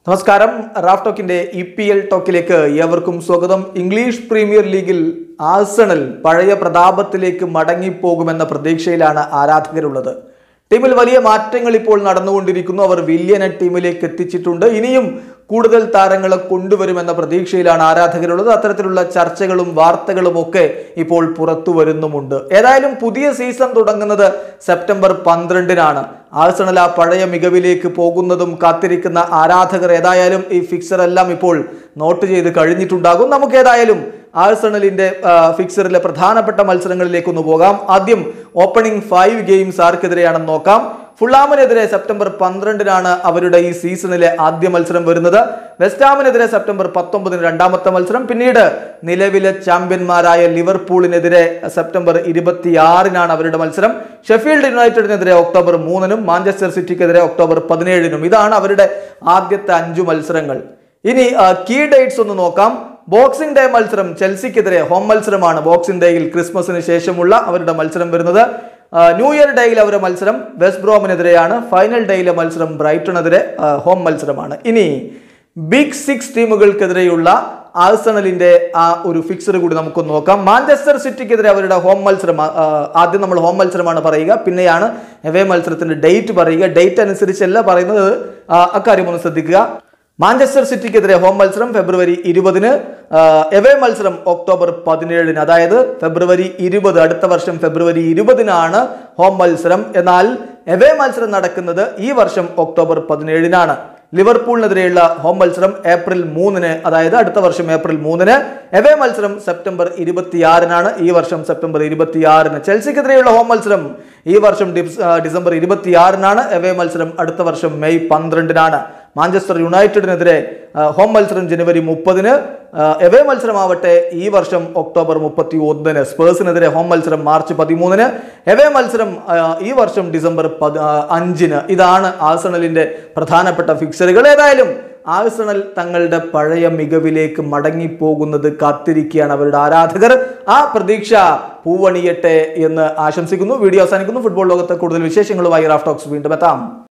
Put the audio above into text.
നമസ്കാരം റാഫ് ടോക്കിന്റെ ഇ പി എൽ ടോക്കിലേക്ക് ഏവർക്കും സ്വാഗതം ഇംഗ്ലീഷ് പ്രീമിയർ ലീഗിൽ ആഴ്സണൽ പഴയ പ്രതാപത്തിലേക്ക് മടങ്ങിപ്പോകുമെന്ന പ്രതീക്ഷയിലാണ് ആരാധകരുള്ളത് ടീമിൽ വലിയ മാറ്റങ്ങൾ ഇപ്പോൾ നടന്നുകൊണ്ടിരിക്കുന്നു അവർ വില്യനെ ടീമിലേക്ക് എത്തിച്ചിട്ടുണ്ട് ഇനിയും കൂടുതൽ താരങ്ങളെ കൊണ്ടുവരുമെന്ന പ്രതീക്ഷയിലാണ് ആരാധകരുള്ളത് അത്തരത്തിലുള്ള ചർച്ചകളും വാർത്തകളും ഒക്കെ ഇപ്പോൾ പുറത്തു വരുന്നുമുണ്ട് ഏതായാലും പുതിയ സീസൺ തുടങ്ങുന്നത് സെപ്റ്റംബർ പന്ത്രണ്ടിനാണ് ആഴ്സണൽ ആ പഴയ മികവിലേക്ക് പോകുന്നതും കാത്തിരിക്കുന്ന ആരാധകർ ഏതായാലും ഈ ഫിക്സർ എല്ലാം ഇപ്പോൾ നോട്ട് ചെയ്ത് കഴിഞ്ഞിട്ടുണ്ടാകും നമുക്ക് ഏതായാലും ആഴ്സണലിന്റെ ആ, ഫിക്സറിലെ പ്രധാനപ്പെട്ട മത്സരങ്ങളിലേക്കൊന്ന് പോകാം ആദ്യം ഓപ്പണിംഗ് ഫൈവ് ഗെയിംസ് ആർക്കെതിരെയാണെന്ന് നോക്കാം ഫുള്ളാമിനെതിരെ സെപ്റ്റംബർ പന്ത്രണ്ടിനാണ് അവരുടെ ഈ സീസണിലെ ആദ്യ മത്സരം വരുന്നത് വെസ്റ്റാമിനെതിരെ സെപ്റ്റംബർ പത്തൊമ്പതിന് രണ്ടാമത്തെ മത്സരം പിന്നീട് നിലവിലെ ചാമ്പ്യന്മാരായ ലിവർപൂളിനെതിരെ സെപ്റ്റംബർ ഇരുപത്തിയാറിനാണ് അവരുടെ മത്സരം ഷെഫീൽഡ് യുണൈറ്റഡിനെതിരെ ഒക്ടോബർ മൂന്നിനും മാഞ്ചസ്റ്റർ സിറ്റിക്കെതിരെ ഒക്ടോബർ പതിനേഴിനും ഇതാണ് അവരുടെ ആദ്യത്തെ അഞ്ചു മത്സരങ്ങൾ ഇനി കീ ഡേറ്റ്സ് ഒന്ന് നോക്കാം ബോക്സിംഗ് ഡേ മത്സരം ചെൽസിക്കെതിരെ ഹോം മത്സരമാണ് ബോക്സിംഗ് ഡേയിൽ ക്രിസ്മസിന് ശേഷമുള്ള അവരുടെ മത്സരം വരുന്നത് ആ, ന്യൂ ഇയർ ഡേയിൽ അവരുടെ മത്സരം വെസ്റ്റ് ബ്രോമിനെതിരെയാണ് ഫൈനൽ ഡേയിലെ മത്സരം ബ്രൈറ്റണെതിരെ ആ, ഹോം മത്സരമാണ് ഇനി ബിഗ് സിക്സ് ടീമുകൾക്കെതിരെയുള്ള ആഴ്സണലിന്റെ ആ ഒരു ഫിക്സർ കൂടി നമുക്കൊന്ന് നോക്കാം മാഞ്ചസ്റ്റർ സിറ്റിക്കെതിരെ അവരുടെ ഹോം മത്സരം ആ, ആദ്യം നമ്മൾ ഹോം മത്സരമാണ് പറയുക പിന്നെയാണ് എവേ മത്സരത്തിന്റെ ഡേറ്റ് പറയുക ഡേറ്റ് അനുസരിച്ചല്ല പറയുന്നത് ആ, അക്കാര്യം ഒന്ന് ശ്രദ്ധിക്കുക മാഞ്ചസ്റ്റർ സിറ്റിക്കെതിരെ ഹോം മത്സരം ഫെബ്രുവരി ഇരുപതിന് എവേ മത്സരം ഒക്ടോബർ പതിനേഴിന് അതായത് ഫെബ്രുവരി ഇരുപത് അടുത്ത വർഷം ഫെബ്രുവരി ഇരുപതിനാണ് ഹോം മത്സരം എന്നാൽ എവേ മത്സരം നടക്കുന്നത് ഈ വർഷം ഒക്ടോബർ പതിനേഴിനാണ് ലിവർപൂളിനെതിരെയുള്ള ഹോം മത്സരം ഏപ്രിൽ മൂന്നിന് അതായത് അടുത്ത വർഷം ഏപ്രിൽ മൂന്നിന് എവേ മത്സരം സെപ്റ്റംബർ ഇരുപത്തിയാറിനാണ് ഈ വർഷം സെപ്റ്റംബർ ഇരുപത്തിയാറിന് ചെൽസിക്കെതിരെയുള്ള ഹോം മത്സരം ഈ വർഷം ഡിസ്- ആ, ഡിസംബർ ഇരുപത്തിയാറിനാണ് എവേ മത്സരം അടുത്ത വർഷം മെയ് പന്ത്രണ്ടിനാണ് മാഞ്ചസ്റ്റർ യുണൈറ്റഡിനെതിരെ ആ, ഹോം മത്സരം ജനുവരി മുപ്പതിന് എവേ മത്സരമാവട്ടെ ഈ വർഷം ഒക്ടോബർ മുപ്പത്തി ഒന്നിന് സ്പേഴ്സിനെതിരെ ഹോം മത്സരം മാർച്ച് പതിമൂന്നിന് എവേ മത്സരം ആ, ഈ വർഷം ഡിസംബർ പത് ആ, അഞ്ചിന് ഇതാണ് ആഴ്സണലിന്റെ പ്രധാനപ്പെട്ട ഫിക്സറുകൾ ഏതായാലും ആഴ്സണൽ തങ്ങളുടെ പഴയ മികവിലേക്ക് മടങ്ങിപ്പോകുന്നത് കാത്തിരിക്കുകയാണ് അവരുടെ ആരാധകർ ആ പ്രതീക്ഷ പൂവണിയട്ടെ എന്ന് ആശംസിക്കുന്നു വീഡിയോ അവസാനിക്കുന്നു ഫുട്ബോൾ ലോകത്തെ കൂടുതൽ വിശേഷങ്ങളുമായി റാഫ് ടോക്സ് വീണ്ടും എത്താം